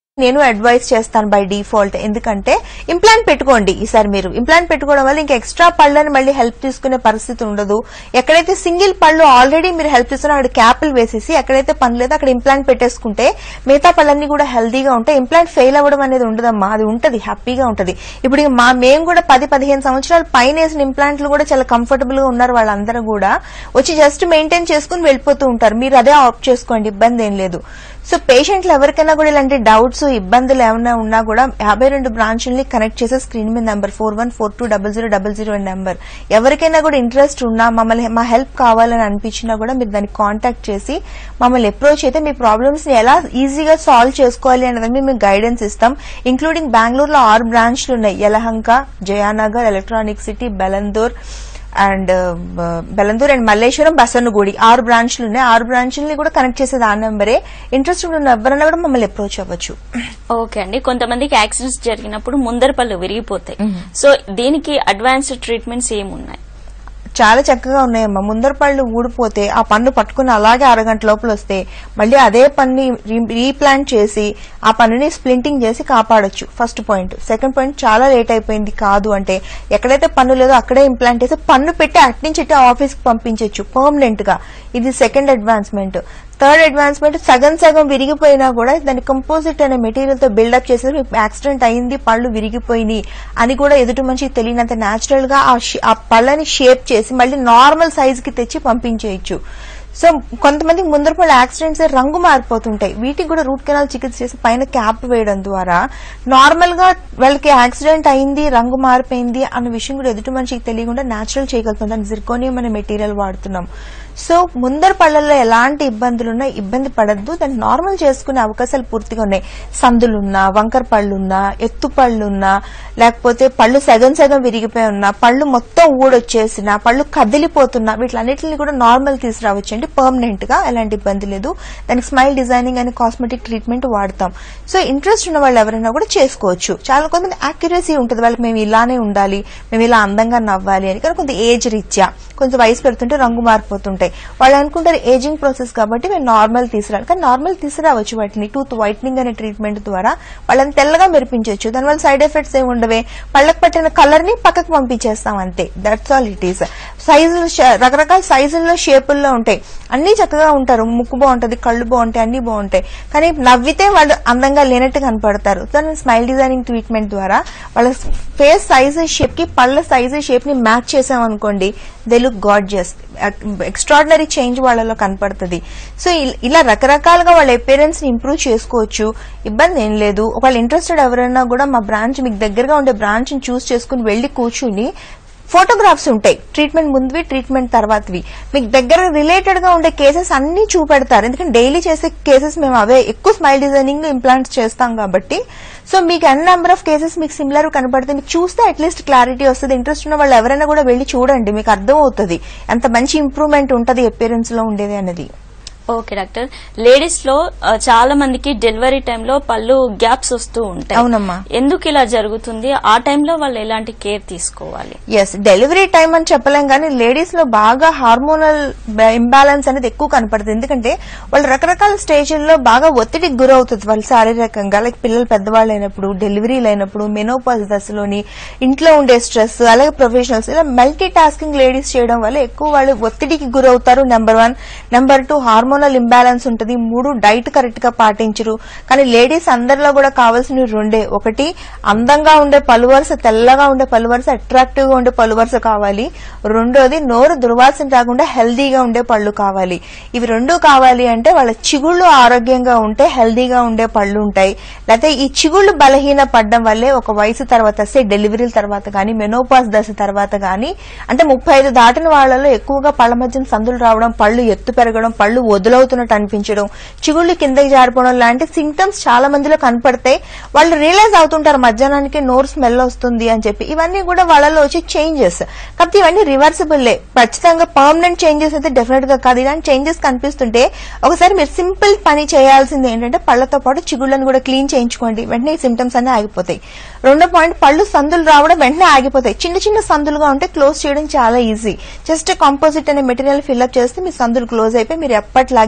నేను అడ్వైస్ చేస్తాను by default ఎందుకంటే ఇంప్లాంట్ పెట్టుకోండి ఈసారి మీరు ఇంప్లాంట్ పెట్టుకోవడం వల్ల ఇంకా ఎక్స్ట్రా పళ్ళని మళ్ళీ హెల్ప్ తీసుకునే పరిస్థితి ఉండదు ఎక్కడైతే సింగిల్ పళ్ళు ఆల్రెడీ మీరు హెల్ప్ తీసుకున్నా అక్కడ క్యాపులు వేసేసి ఎక్కడైతే పని లేదో అక్కడ ఇంప్లాంట్ పెట్టేసుకుంటే మిగతా పళ్ళన్నీ కూడా హెల్తీగా ఉంటాయి ఇంప్లాంట్ ఫెయిల్ అవ్వడం అనేది ఉండదమ్మా అది ఉంటది హ్యాపీగా ఉంటది ఇప్పుడు ఇక మా మేము కూడా పది పదిహేను సంవత్సరాలు పైన వేసిన ఇంప్లాంట్లు కూడా చాలా కంఫర్టబుల్ గా ఉన్నారు వాళ్ళందరూ కూడా వచ్చి జస్ట్ మెయింటైన్ చేసుకుని వెళ్ళిపోతూ ఉంటారు మీరు అదే ఆప్ట్ చేసుకోండి ఇబ్బంది ఏం లేదు సో పేషెంట్లు ఎవరికైనా కూడా ఇలాంటి డౌట్స్ ఇబ్బందులు ఏమైనా ఉన్నా కూడా యాభై రెండు బ్రాంచుల్ని కనెక్ట్ చేసే స్క్రీన్ మీద number four one four two double zero double zero number ఎవరికైనా కూడా ఇంట్రెస్ట్ ఉన్నా మమ్మల్ని మా హెల్ప్ కావాలని అనిపించినా కూడా మీరు దాన్ని కాంటాక్ట్ చేసి మమ్మల్ని అప్రోచ్ అయితే మీ ప్రాబ్లమ్స్ ని ఎలా ఈజీగా సాల్వ్ చేసుకోవాలి అనేది మేము గైడెన్స్ ఇస్తాం ఇంక్లూడింగ్ బెంగళూరులో ఆరు బ్రాంచ్లు ఉన్నాయి Yelahanka Jayanagar electronic city Bellandur and Bellandur and Malleswaram Basavanagudi ఆరు బ్రాంచ్లు ఉన్నాయి ఆరు బ్రాంచ్లని కూడా కనెక్ట్ చేసేది ఆ నెంబరే ఇంట్రెస్ట్ ఉన్న ఎవరైనా కూడా మమ్మల్ని అప్రోచ్ అవ్వచ్చు ఓకే అండి కొంతమందికి యాక్సిడెంట్స్ జరిగినప్పుడు ముందర పళ్ళు విరిగిపోతాయి సో దీనికి అడ్వాన్స్డ్ ట్రీట్మెంట్స్ ఏమున్నాయి చాలా చక్కగా ఉన్నాయమ్మా ముందర పళ్ళు ఊడిపోతే ఆ పన్ను పట్టుకుని అలాగే అరగంట లోపల వస్తే మళ్ళీ అదే పన్ని రీప్లాంట్ చేసి ఆ పన్నుని స్ప్లింటింగ్ చేసి కాపాడొచ్చు ఫస్ట్ పాయింట్ సెకండ్ పాయింట్ చాలా లేట్ అయిపోయింది కాదు అంటే ఎక్కడైతే పన్ను లేదో అక్కడే ఇంప్లాంట్ చేసి పన్ను పెట్టి అట్నుంచి ఇట్టే ఆఫీస్ కి పంపించవచ్చు పర్మనెంట్ గా ఇది సెకండ్ అడ్వాన్స్మెంట్ థర్డ్ అడ్వాన్స్మెంట్ సగం సగం విరిగిపోయినా కూడా దాన్ని కంపోజిట్ అనే మెటీరియల్ తో బిల్డప్ చేసి మీకు యాక్సిడెంట్ అయింది పళ్ళు విరిగిపోయినాయి అని కూడా ఎదుటి మనిషికి తెలియనంత న్యాచురల్ గా ఆ షే- ఆ పళ్ళని షేప్ చేసి మళ్ళీ నార్మల్ సైజ్ కి తెచ్చి పంపించేయచ్చు సో కొంతమందికి ముందర పళ్ళు యాక్సిడెంట్స్ రంగు మారిపోతుంటాయి వీటికి కూడా రూట్ కెనాల్ చికిత్స చేసి పైన క్యాప్ వేయడం ద్వారా నార్మల్ గా వాళ్ళకి యాక్సిడెంట్ అయింది రంగు మారిపోయింది అన్న విషయం కూడా ఎదుటి మనిషికి తెలియకుండా న్యాచురల్ చేయగలుగుతుంది దాన్ని జిర్కోనియం అనే మెటీరియల్ వాడుతున్నాం సో ముందర పళ్ళల్లో ఎలాంటి ఇబ్బందులు ఉన్నా ఇబ్బంది పడద్దు దాన్ని నార్మల్ చేసుకునే అవకాశాలు పూర్తిగా ఉన్నాయి సందులున్నా వంకర పళ్ళున్నా ఎత్తు పళ్ళున్నా లేకపోతే పళ్ళు సగం సగం విరిగిపోయి ఉన్నా పళ్ళు మొత్తం ఊడొచ్చేసిన పళ్ళు కదిలిపోతున్నా వీటిలన్నిటిని కూడా నార్మల్ తీసుకురావచ్చండి పర్మనెంట్ గా ఎలాంటి ఇబ్బంది లేదు దానికి స్మైల్ డిజైనింగ్ అనే కాస్మెటిక్ ట్రీట్మెంట్ వాడతాం సో ఇంట్రెస్ట్ ఉన్న వాళ్ళు ఎవరైనా కూడా చేసుకోవచ్చు చాలా కొంతమంది యాక్యురసీ ఉంటుంది వాళ్ళకి మేము ఇలానే ఉండాలి మేము ఇలా అందంగా నవ్వాలి అని కానీ కొంత ఏజ్ రీత్యా కొంచెం వయసు పెడుతుంటే రంగు మారిపోతుంటాయి వాళ్ళు అనుకుంటారు ఏజింగ్ ప్రాసెస్ కాబట్టి మేము నార్మల్ తీసుకురాలి కానీ నార్మల్ తీసుకురావచ్చు వాటిని టూత్ వైట్నింగ్ అనే ట్రీట్మెంట్ ద్వారా వాళ్ళని తెల్లగా మెరిపించవచ్చు దానివల్ల సైడ్ ఎఫెక్ట్స్ ఏమి ఉండవే పళ్ళకి పట్టిన కలర్ ని పక్కకు పంపించేస్తాం అంతే దట్స్ ఆల్ ఇట్ ఈస్ సైజులు ష- రకరకాల సైజుల్లో షేపుల్లో ఉంటాయి అన్ని చక్కగా ఉంటారు ముక్కు బాగుంటది కళ్ళు బాగుంటాయి అన్ని బాగుంటాయి కానీ నవ్వితే వాళ్ళు అందంగా లేనట్టు కనపడతారు దాని స్మైల్ డిజైనింగ్ ట్రీట్మెంట్ ద్వారా వాళ్ళ ఫేస్ సైజ్ షేప్ కి పళ్ళ సైజ్ షేప్ ని మ్యాచ్ చేసాం అనుకోండి they look gorgeous extraordinary change వాళ్ళలో కనపడుతుంది సో ఇల్- ఇలా రకరకాలుగా వాళ్ళ అపీరెన్స్ ని ఇంప్రూవ్ చేసుకోవచ్చు ఇబ్బంది ఏం లేదు ఒకవేళ ఇంట్రెస్టెడ్ ఎవరైనా కూడా మా బ్రాంచ్ మీకు దగ్గరగా ఉండే బ్రాంచ్ ని చూస్ చేసుకుని వెళ్లి కూర్చుని ఫోటోగ్రాఫ్స్ ఉంటాయి ట్రీట్మెంట్ ముందువి ట్రీట్మెంట్ తర్వాతవి మీకు దగ్గర రిలేటెడ్ గా ఉండే కేసెస్ అన్ని చూపెడతారు ఎందుకంటే డైలీ చేసే కేసెస్ మేము అవే ఎక్కువ స్మైల్ డిజైనింగ్ ఇంప్లాంట్స్ చేస్తాం కాబట్టి సో మీకు అన్ని నెంబర్ ఆఫ్ కేసెస్ మీకు సిమిలర్ కనపడితే మీకు చూస్తే అట్లీస్ట్ క్లారిటీ వస్తుంది ఇంట్రెస్ట్ ఉన్న వాళ్ళు ఎవరైనా కూడా వెళ్ళి చూడండి మీకు అర్థం అవుతుంది ఎంత మంచి ఇంప్రూవ్మెంట్ ఉంటది అపియరెన్స్ లో ఉండేది అనేది ఓకే డాక్టర్ లేడీస్ లో ఆ, చాలా మందికి డెలివరీ టైంలో పళ్ళు గ్యాప్స్ వస్తూ ఉంటాయి అవునమ్మా. ఎందుకు ఇలా జరుగుతుంది ఆ టైంలో వాళ్ళు ఎలాంటి కేర్ తీసుకోవాలి ఎస్ డెలివరీ టైం అని చెప్పలేం కానీ లేడీస్ లో బాగా హార్మోనల్ ఇంబ్యాలెన్స్ అనేది ఎక్కువ కనపడుతుంది ఎందుకంటే వాళ్ళు రకరకాల స్టేజ్ల్లో బాగా ఒత్తిడికి గురవుతుంది వాళ్ళు శారీరకంగా లైక్ పిల్లలు పెద్దవాళ్ళు అయినప్పుడు డెలివరీలు అయినప్పుడు మెనోపాజ్ దశలోని ఇంట్లో ఉండే స్ట్రెస్ అలాగే ప్రొఫెషనల్స్ ఇలా మల్టీ టాస్కింగ్ లేడీస్ చేయడం వల్ల ఎక్కువ వాళ్ళు ఒత్తిడికి గురవుతారు number one number two hormonal imbalance ఉంటుంది మూడు డైట్ కరెక్ట్ గా పాటించరు కానీ లేడీస్ అందరిలో కూడా కావాల్సినవి రెండే ఒకటి అందంగా ఉండే పలువరుస తెల్లగా ఉండే పలువరుస అట్రాక్టివ్ గా ఉండే పలువరుస కావాలి రెండోది నోరు దుర్వాసన రాకుండా హెల్దీగా ఉండే పళ్ళు కావాలి ఇవి రెండు కావాలి అంటే వాళ్ళ చిగుళ్ళు ఆరోగ్యంగా ఉంటే హెల్దీగా ఉండే పళ్ళు ఉంటాయి లేకపోతే ఈ చిగుళ్ళు బలహీన పడడం వల్లే ఒక వయసు తర్వాత సే డెలివరీల తర్వాత కానీ మెనోపాస్ దశ తర్వాత కానీ అంటే ముప్పై ఐదు దాటిన వాళ్ళలో ఎక్కువగా పళ్ళ మధ్యన సందులు రావడం పళ్ళు ఎత్తు పెరగడం పళ్ళు వదులవుతున్నట్టు అనిపించడం చిగుళ్ళు కిందకి జారిపోవడం లాంటి సింటమ్స్ చాలా మందిలో కనపడతాయి వాళ్ళు రియలైజ్ అవుతుంటారు మధ్యాహ్నానికి నోరు స్మెల్ వస్తుంది అని చెప్పి ఇవన్నీ కూడా వాళ్ళలో వచ్చే చేంజెస్ కాకపోతే ఇవన్నీ రివర్సిబుల్లే ఖచ్చితంగా పర్మనెంట్ చేంజెస్ అయితే డెఫినెట్ గా కాదు ఇలాంటి చేంజెస్ కనిపిస్తుంటే ఒకసారి మీరు సింపుల్ పని చేయాల్సింది ఏంటంటే పళ్ళతో పాటు చిగుళ్ళను కూడా క్లీన్ చేయించుకోండి వెంటనే ఈ సిమ్టమ్స్ అన్ని ఆగిపోతాయి రెండో పాయింట్ పళ్ళు సందులు రావడం వెంటనే ఆగిపోతాయి చిన్న చిన్న సందులుగా ఉంటే క్లోజ్ చేయడం చాలా ఈజీ జస్ట్ కాంపోజిట్ అనే మెటీరియల్ ఫిల్అప్ చేస్తే మీ సందులు క్లోజ్ అయిపోయి మీరు ఎప్పట్లాగే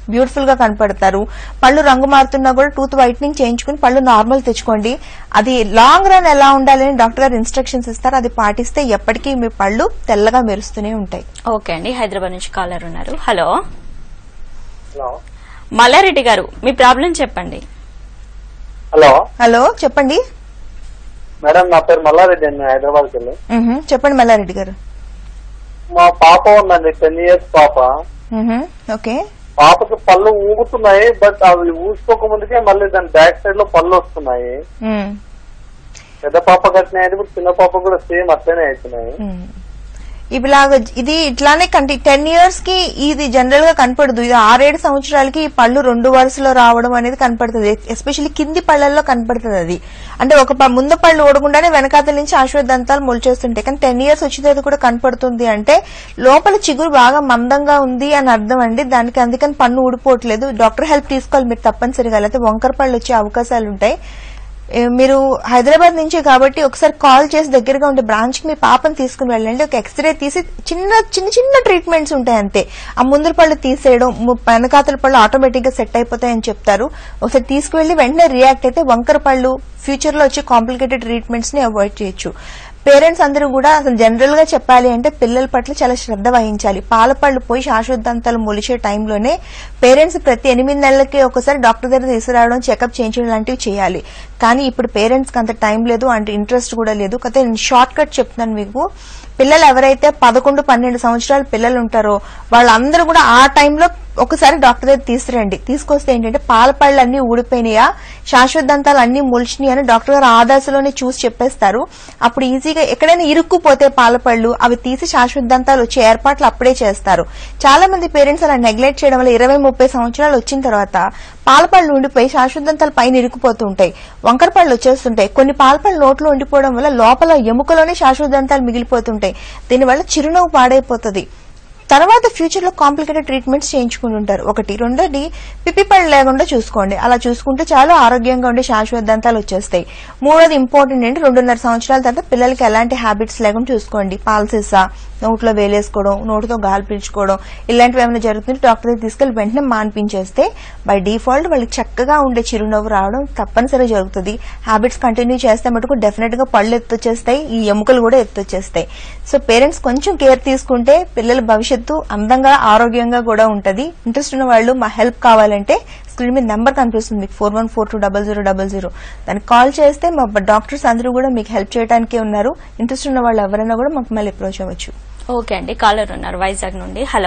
బ్యూటిఫుల్ గా కనపడతారు పళ్ళు రంగు మారుతున్నా కూడా టూత్ వైట్నింగ్ చేయించుకుని పళ్ళు నార్మల్ తెచ్చుకోండి అది లాంగ్ రన్ ఎలా ఉండాలని డాక్టర్ గారు ఇన్స్ట్రక్షన్స్ ఇస్తారు అది పాటిస్తే ఎప్పటికీ మీ పళ్ళు తెల్లగా మెరుస్తూనే ఉంటాయి ఓకే అండి హైదరాబాద్ నుంచి కాలర్ ఉన్నారు హలో హలో మల్లారెడ్డి గారు మీ ప్రాబ్లం చెప్పండి హలో హలో చెప్పండి మేడం నా పేరు మల్లారెడ్డి అండి హైదరాబాద్కి వెళ్ళి మ్హూ. చెప్పండి మల్లారెడ్డి గారు మా పాప ఉందండి టెన్ ఇయర్స్ పాప మ్హూ. ఓకే పాపకి పళ్ళు ఊగుతున్నాయి బట్ అవి ఊసుకోక ముందుకే మళ్ళీ దాని బ్యాక్ సైడ్ లో పళ్ళు వస్తున్నాయి మ్. పెద్ద పాప కట్టినాయి ఇప్పుడు చిన్న పాప కూడా సేమ్ అట్లనే అవుతున్నాయి మ్. ఇలాగ ఇది ఇట్లానే కంటి టెన్ ఇయర్స్ కి ఇది జనరల్ గా కనపడదు ఇది ఆరేడు సంవత్సరాలకి ఈ పళ్ళు రెండు వరుసలో రావడం అనేది కనపడుతుంది ఎస్పెషల్లీ కింది పళ్ళల్లో కనపడుతుంది అది అంటే ఒక ప- ముందు పళ్ళు ఓడకుండానే వెనకాతల నుంచి ఆశ్వదంతాలు మొలిచేస్తుంటాయి కానీ టెన్ ఇయర్స్ వచ్చేది కూడా కనపడుతుంది అంటే లోపల చిగురు బాగా మందంగా ఉంది అని అర్థం అండి దానికి అందుకని పన్ను ఊడిపోవట్లేదు డాక్టర్ హెల్ప్ తీసుకోవాలి మీరు తప్పనిసరిగా లేకపోతే వంకర పళ్ళు వచ్చే అవకాశాలు ఉంటాయి ఏ, మీరు హైదరాబాద్ నుంచి కాబట్టి ఒకసారి కాల్ చేసి దగ్గరగా ఉండే బ్రాంచ్ కి మీ పాపని తీసుకుని వెళ్ళండి ఒక ఎక్స్రే తీసి చిన్న చిన్న చిన్న ట్రీట్మెంట్స్ ఉంటాయి అంతే ఆ ముందర పళ్ళు తీసేయడం ము- వెనకాతల పళ్ళు ఆటోమేటిక్ గా సెట్ అయిపోతాయని చెప్తారు ఒకసారి తీసుకువెళ్లి వెంటనే రియాక్ట్ అయితే వంకర పళ్ళు ఫ్యూచర్ లో వచ్చే కాంప్లికేటెడ్ ట్రీట్మెంట్స్ ని అవాయిడ్ చేయొచ్చు పేరెంట్స్ అందరూ కూడా అసలు జనరల్ గా చెప్పాలి అంటే పిల్లల పట్ల చాలా శ్రద్ధ వహించాలి పాల పళ్ళు పోయి శాశ్వతంతాలు మొలిచే టైంలోనే పేరెంట్స్ ప్రతి ఎనిమిది నెలలకి ఒకసారి డాక్టర్ దగ్గర తీసుకురావడం చెకప్ చేయించడం లాంటివి చేయాలి కానీ ఇప్పుడు పేరెంట్స్ కి అంత టైం లేదు అంత ఇంట్రెస్ట్ కూడా లేదు కాకపోతే నేను షార్ట్ కట్ చెప్తున్నాను మీకు పిల్లలు ఎవరైతే పదకొండు పన్నెండు సంవత్సరాల పిల్లలు ఉంటారో వాళ్ళందరూ కూడా ఆ టైంలో ఒకసారి డాక్టర్ దగ్గర తీసుకురండి తీసుకొస్తే ఏంటంటే పాల పళ్ళు అన్ని ఊడిపోయినాయా శాశ్వత దంతాలు అన్ని మొలిచినాయి అని డాక్టర్ గారు ఆదాసలోనే చూసి చెప్పేస్తారు అప్పుడు ఈజీగా ఎక్కడైనా ఇరుక్కుపోతే పాల పళ్ళు అవి తీసి శాశ్వత దంతాలు వచ్చే ఏర్పాట్లు అప్పుడే చేస్తారు చాలా మంది పేరెంట్స్ అలా నెగ్లెక్ట్ చేయడం వల్ల ఇరవై ముప్పై సంవత్సరాలు వచ్చిన తర్వాత పాల పళ్ళు ఉండిపోయి శాశ్వత దంతాలు పైన ఇరుక్కుపోతూ ఉంటాయి వంకర పళ్ళు వచ్చేస్తుంటాయి కొన్ని పాల పళ్ళు నోట్లో ఉండిపోవడం వల్ల లోపల ఎముకలోనే శాశ్వత దంతాలు మిగిలిపోతుంటాయి దీనివల్ల చిరునవ్వు పాడైపోతుంది తర్వాత ఫ్యూచర్ లో కాంప్లికేటెడ్ ట్రీట్మెంట్స్ చేయించుకుని ఉంటారు ఒకటి రెండోది పిప్పి పళ్ళు లేకుండా చూసుకోండి అలా చూసుకుంటే చాలా ఆరోగ్యంగా ఉండే శాశ్వత దంతాలు వచ్చేస్తాయి మూడోది ఇంపార్టెంట్ ఏంటి రెండున్నర సంవత్సరాల తర్వాత పిల్లలకి ఎలాంటి హ్యాబిట్స్ లేకుండా చూసుకోండి పాలసీసా నోట్లో వేలేసుకోవడం నోటితో గాలి పీల్చుకోవడం ఇలాంటివి ఏమైనా జరుగుతుంటే డాక్టర్ దగ్గర తీసుకెళ్లి వెంటనే మాన్పించేస్తే బై డిఫాల్ట్ వాళ్ళకి చక్కగా ఉండే చిరునవ్వు రావడం తప్పనిసరిగా జరుగుతుంది హ్యాబిట్స్ కంటిన్యూ చేస్తే మటుకు డెఫినెట్ గా పళ్ళు ఎత్తొచ్చేస్తాయి ఈ ఎముకలు కూడా ఎత్తొచ్చేస్తాయి సో పేరెంట్స్ కొంచెం కేర్ తీసుకుంటే పిల్లల భవిష్యత్తు అందంగా ఆరోగ్యంగా కూడా ఉంటది ఇంట్రెస్ట్ ఉన్న వాళ్ళు మా హెల్ప్ కావాలంటే స్క్రీన్ మీద నెంబర్ కనిపిస్తుంది మీకు four one four two double zero double zero దానికి కాల్ చేస్తే మా డాక్టర్స్ అందరూ కూడా మీకు హెల్ప్ చేయడానికే ఉన్నారు ఇంట్రెస్ట్ ఉన్న వాళ్ళు ఎవరైనా కూడా మాకు మళ్ళీ అప్రోచ్ అవ్వచ్చు ఓకే అండి కాలర్ ఉన్నారు వైజాగ్ నుండి హలో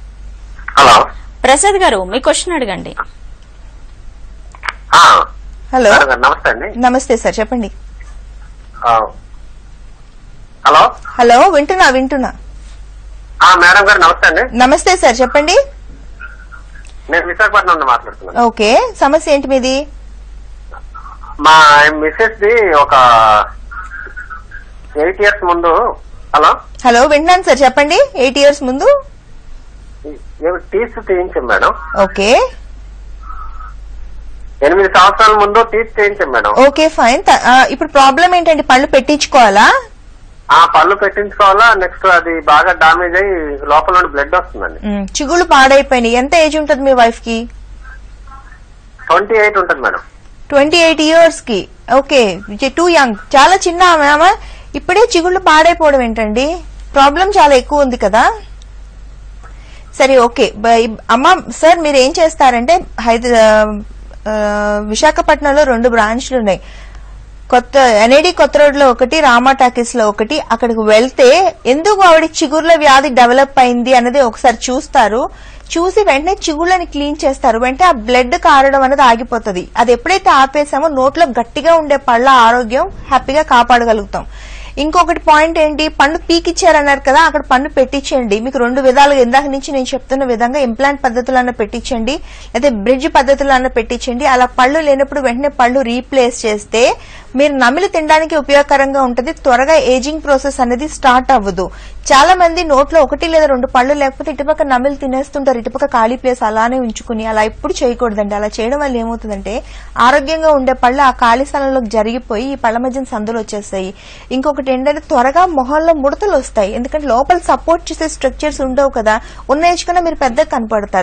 హలో ప్రసాద్ గారు మీ క్వశ్చన్ అడగండి ఆ, హలో మేడం గారు నమస్తే అండి నమస్తే సార్ చెప్పండి ఆ, హలో హలో వింటున్నా వింటున్నా ఆ, మేడం గారు నమస్తే అండి నమస్తే సార్ చెప్పండి నేను విశాఖపట్నం నుండి మాట్లాడుతున్నాను ఓకే సమస్య ఏంటి మీది మా మిస్సెస్ ది ఒక ఎయిట్ ఇయర్స్ ముందు హలో హలో వింటున్నాను సార్ చెప్పండి ఎయిట్ ఇయర్స్ ముందు టీత్ తీయించాం మేడం ఓకే ఎనిమిది సంవత్సరాల ముందు టీత్ తీయించాం మేడం ఓకే ఫైన్ త- ఆ, ఇప్పుడు ప్రాబ్లం ఏంటండి పళ్ళు పెట్టించుకోవాలా ఆ పళ్ళు పెట్టించుకోవాలా నెక్స్ట్ అది బాగా డామేజ్ అయ్యి లోపల నుండి బ్లడ్ వస్తుందండి మ్, చిగుళ్ళు పాడైపోయినాయి ఎంత ఏజ్ ఉంటుంది మీ వైఫ్ కి ట్వంటీ ఎయిట్ ఉంటుంది మేడం ట్వంటీ ఎయిట్ ఇయర్స్ కి ఓకే టూ యంగ్ చాలా చిన్న ఆమె ఆమె ఇప్పుడే చిగుళ్ళు పాడైపోవడం ఏంటండి ప్రాబ్లం చాలా ఎక్కువ ఉంది కదా సరే ఓకే బ- అమ్మ సార్ మీరు ఏం చేస్తారంటే హైదరా ఆ, విశాఖపట్నంలో రెండు బ్రాంచ్లు ఉన్నాయి కొత్త ఎన్ఐడి కొత్త రోడ్ లో ఒకటి రామా టాకీస్ లో ఒకటి అక్కడికి వెళ్తే ఎందుకు ఆవిడ చిగుర్ల వ్యాధి డెవలప్ అయింది అనేది ఒకసారి చూస్తారు చూసి వెంటనే చిగుళ్ళని క్లీన్ చేస్తారు వెంటనే ఆ బ్లడ్ కారడం అనేది ఆగిపోతుంది అది ఎప్పుడైతే ఆపేసామో నోట్లో గట్టిగా ఉండే పళ్ళ ఆరోగ్యం హ్యాపీగా కాపాడగలుగుతాం ఇంకొకటి పాయింట్ ఏంటి పన్ను పీకిచ్చారన్నారు కదా అక్కడ పన్ను పెట్టించండి మీకు రెండు విధాలుగా ఇందాక నుంచి నేను చెప్తున్న విధంగా ఇంప్లాంట్ పద్ధతులన్న పెట్టించండి లేదా బ్రిడ్జ్ పద్ధతులన్న పెట్టించండి అలా పళ్ళు లేనప్పుడు వెంటనే పళ్ళు రీప్లేస్ చేస్తే మీరు నమిలి తినడానికి ఉపయోగకరంగా ఉంటుంది త్వరగా ఏజింగ్ ప్రాసెస్ అనేది స్టార్ట్ అవ్వదు చాలా మంది నోట్లో ఒకటి లేదా రెండు పళ్ళు లేకపోతే ఇటుపక్క నమిలి తినేస్తుంటారు ఇటుపక్క ఖాళీ ప్లేస్ అలానే ఉంచుకుని అలా ఎప్పుడు చేయకూడదండి అలా చేయడం వల్ల ఏమవుతుందంటే ఆరోగ్యంగా ఉండే పళ్ళు ఆ ఖాళీ స్థలంలోకి జరిగిపోయి ఈ పళ్ళ మధ్యన సందులు వచ్చేస్తాయి ఇంకొకటి ఏంటంటే త్వరగా మొహంలో ముడతలు వస్తాయి ఎందుకంటే లోపల సపోర్ట్ చేసే స్ట్రక్చర్స్ ఉండవు కదా ఉన్న ఏజ్ కన్నా మీరు పెద్దగా కనపడతారు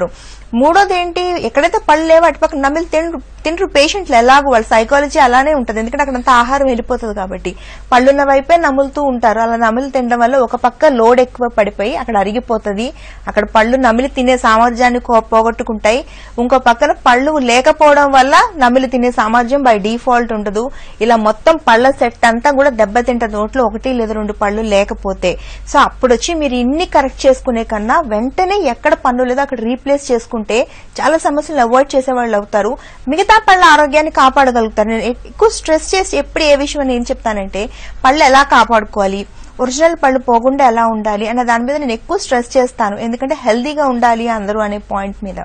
మూడోది ఏంటి ఎక్కడైతే పళ్ళు లేవో అటుపక్క నమిలి తిండ్రు తిండ్రు పేషెంట్లు ఎలాగో వాళ్ళ సైకాలజీ అలానే ఉంటుంది ఎందుకంటే అక్కడంతా ఆహారం వెళ్ళిపోతుంది కాబట్టి పళ్ళున్న వైపే నములుతూ ఉంటారు అలా నమిలి తినడం వల్ల ఒక పక్క లోడ్ ఎక్కువ పడిపోయి అక్కడ అరిగిపోతుంది అక్కడ పళ్ళు నమిలి తినే సామర్థ్యాన్ని కో- పోగొట్టుకుంటాయి ఇంకో పక్కన పళ్ళు లేకపోవడం వల్ల నమిలి తినే సామర్థ్యం బై డిఫాల్ట్ ఉండదు ఇలా మొత్తం పళ్ళ సెట్ అంతా కూడా దెబ్బతింటది నోట్లో ఒకటి లేదా రెండు పళ్ళు లేకపోతే సో అప్పుడు వచ్చి మీరు ఇన్ని కరెక్ట్ చేసుకునే కన్నా వెంటనే ఎక్కడ పన్ను లేదో అక్కడ రీప్లేస్ చేసుకుంటే చాలా సమస్యలు అవాయిడ్ చేసే వాళ్ళు అవుతారు మిగతా పళ్ళ ఆరోగ్యాన్ని కాపాడగలుగుతారు నేను ఎక్కువ స్ట్రెస్ చేసి ఎప్పుడు ఏ విషయం అని ఏం చెప్తానంటే పళ్ళు ఎలా కాపాడుకోవాలి ఒరిజినల్ పళ్ళు పోకుండా ఎలా ఉండాలి అనే దాని మీద నేను ఎక్కువ స్ట్రెస్ చేస్తాను ఎందుకంటే హెల్దీగా ఉండాలి అందరూ అనే పాయింట్ మీద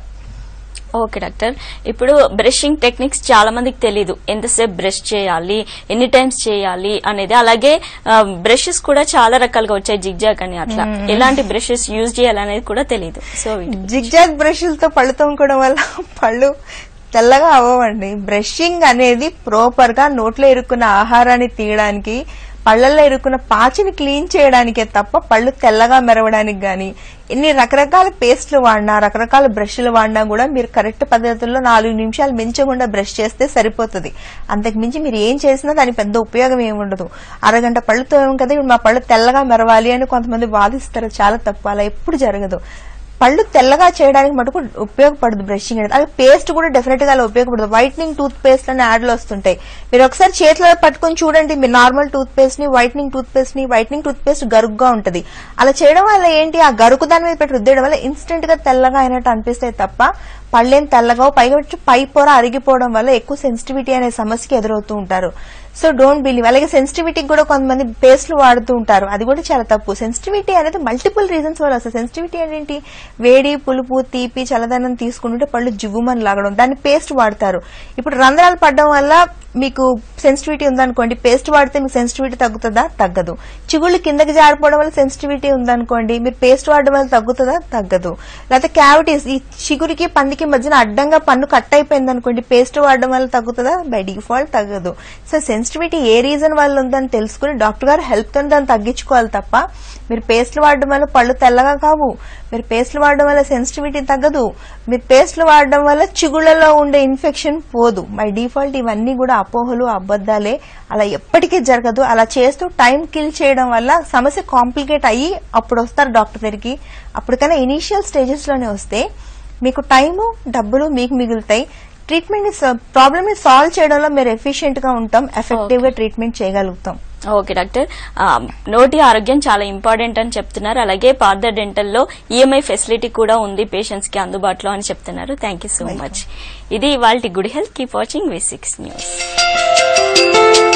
ఓకే డాక్టర్ ఇప్పుడు బ్రషింగ్ టెక్నిక్స్ చాలా మందికి తెలీదు ఎంతసేపు బ్రష్ చేయాలి ఎన్ని టైమ్స్ చేయాలి అనేది అలాగే బ్రషెస్ కూడా చాలా రకాలుగా వచ్చాయి జిగ్జాగ్ అని అట్లా ఎలాంటి బ్రషెస్ యూజ్ చేయాలి అనేది కూడా తెలియదు సో జిగ్జాగ్ బ్రష్లతో పళ్ళు తోముకోవడం వల్ల పళ్ళు తెల్లగా అవ్వవండి బ్రషింగ్ అనేది ప్రాపర్ గా నోట్లో ఇరుక్కున్న ఆహారాన్ని తీయడానికి పళ్ళల్లో ఇరుక్కున్న పాచిని క్లీన్ చేయడానికే తప్ప పళ్ళు తెల్లగా మెరవడానికి గాని ఎన్ని రకరకాల పేస్ట్లు వాడినా రకరకాల బ్రష్లు వాడినా కూడా మీరు కరెక్ట్ పద్ధతుల్లో నాలుగు నిమిషాలు మించకుండా బ్రష్ చేస్తే సరిపోతుంది అంతకు మించి మీరు ఏం చేసినా దాని పెద్ద ఉపయోగం ఏమి ఉండదు అరగంట పళ్ళు తోమం కదా ఇప్పుడు మా పళ్ళు తెల్లగా మెరవాలి అని కొంతమంది వాదిస్తారు చాలా తప్పు అలా ఎప్పుడు జరగదు పళ్ళు తెల్లగా చేయడానికి మటుకు ఉపయోగపడదు బ్రషింగ్ అనేది అది పేస్ట్ కూడా డెఫినెట్ గా అలా ఉపయోగపడదు వైట్నింగ్ టూత్ పేస్ట్ అని యాడ్లు వస్తుంటాయి మీరు ఒకసారి చేతిలో పట్టుకొని చూడండి మీరు నార్మల్ టూత్ పేస్ట్ ని వైట్నింగ్ టూత్ పేస్ట్ ని వైట్నింగ్ టూత్ పేస్ట్ గరుగ్గా ఉంటది అలా చేయడం వల్ల ఏంటి ఆ గరుకు దాని మీద పెట్టి రుద్దేయడం వల్ల ఇన్స్టెంట్ గా తెల్లగా అయినట్టు అనిపిస్తాయి తప్ప పళ్ళేం తెల్లగా పైగా వచ్చి పై పొర అరిగిపోవడం వల్ల ఎక్కువ సెన్సిటివిటీ అనే సమస్యకి ఎదురవుతూ ఉంటారు సో డోంట్ బిలీవ్ అలాగే సెన్సిటివిటీకి కూడా కొంతమంది పేస్ట్లు వాడుతూ ఉంటారు అది కూడా చాలా తప్పు సెన్సిటివిటీ అనేది మల్టిపుల్ రీజన్స్ వల్ల వస్తుంది సెన్సిటివిటీ ఏంటి వేడి పులుపు తీపి చల్లదనం తీసుకుంటుంటే పళ్ళు జివ్వుమని లాగడం దాన్ని పేస్ట్ వాడతారు ఇప్పుడు రంధ్రాలు పడడం వల్ల మీకు సెన్సిటివిటీ ఉందనుకోండి పేస్ట్ వాడితే మీకు సెన్సిటివిటీ తగ్గుతుందా తగ్గదు చిగుళ్ళు కిందకి జారిపోవడం వల్ల సెన్సిటివిటీ ఉందనుకోండి మీరు పేస్ట్ వాడడం వల్ల తగ్గుతుందా తగ్గదు లేకపోతే క్యావిటీస్ ఈ చిగురికి పందికి మధ్యన అడ్డంగా పన్ను కట్ అయిపోయింది అనుకోండి పేస్ట్ వాడడం వల్ల తగ్గుతుందా బై డిఫాల్ట్ తగ్గదు సో సెన్సిటివిటీ ఏ రీజన్ వల్ల ఉందని తెలుసుకుని డాక్టర్ గారు హెల్ప్ తో దాన్ని తగ్గించుకోవాలి తప్ప మీరు పేస్ట్లు వాడడం వల్ల పళ్ళు తెల్లగా కావు మీరు పేస్ట్లు వాడడం వల్ల సెన్సిటివిటీ తగ్గదు మీరు పేస్ట్లు వాడడం వల్ల చిగుళ్లలో ఉండే ఇన్ఫెక్షన్ పోదు బై డిఫాల్ట్ ఇవన్నీ కూడా అపోహలు అబద్దాలే అలా ఎప్పటికీ జరగదు అలా చేస్తూ టైం కిల్ చేయడం వల్ల సమస్య కాంప్లికేట్ అయ్యి అప్పుడు వస్తారు డాక్టర్ దగ్గరికి అప్పటికైనా ఇనీషియల్ స్టేజెస్ లోనే వస్తే మీకు టైము డబ్బులు మీకు మిగులుతాయి ట్రీట్మెంట్ ప్రాబ్లమ్ ని సాల్వ్ చేయడంలో మీరు ఎఫిషియెంట్ గా ఉంటాం ఎఫెక్టివ్ గా ట్రీట్మెంట్ చేయగలుగుతాం ఓకే డాక్టర్ ఆ, నోటి ఆరోగ్యం చాలా ఇంపార్టెంట్ అని చెప్తున్నారు అలాగే పార్థ డెంటల్ లో ఈఎంఐ ఫెసిలిటీ కూడా ఉంది పేషెంట్స్ కి అందుబాటులో అని చెప్తున్నారు థ్యాంక్ యూ సో మచ్ ఇది ఇవాళ good health keep watching V six news